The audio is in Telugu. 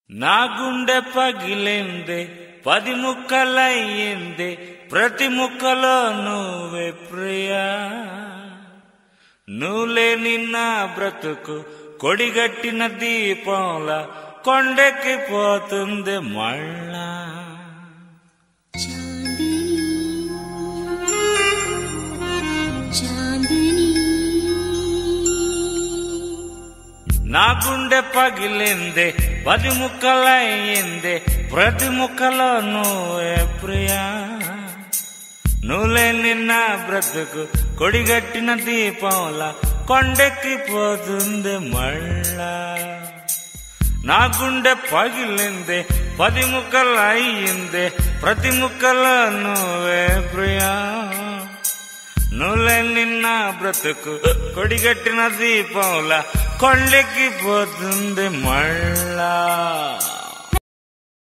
నా గుండె పగిలిందే పది ముక్కలయ్యింది ప్రతి ముక్కలో నువ్వే ప్రియా నువ్వులేని నా బ్రతుకు కొడిగట్టిన దీపంలా కొండెక్కిపోతుంది మళ్ళా చాందిని నా గుండె పగిలిందే పది ముక్కలయ్యిందే ప్రతి ముక్కలో నువ్వే ప్రియా నువ్వులేని నా బ్రతుకు కొడిగట్టిన దీపంలా కొండెక్కిపోతుంది మళ్ళా నా గుండె పగిలిందే పది ముక్కలు అయ్యిందే ప్రతి ముక్కలో నువ్వే ప్రియా నువ్వులేని నా బ్రతుకు కొడిగట్టిన దీపంలా కొండెక్కిపోతుంది మళ్ళా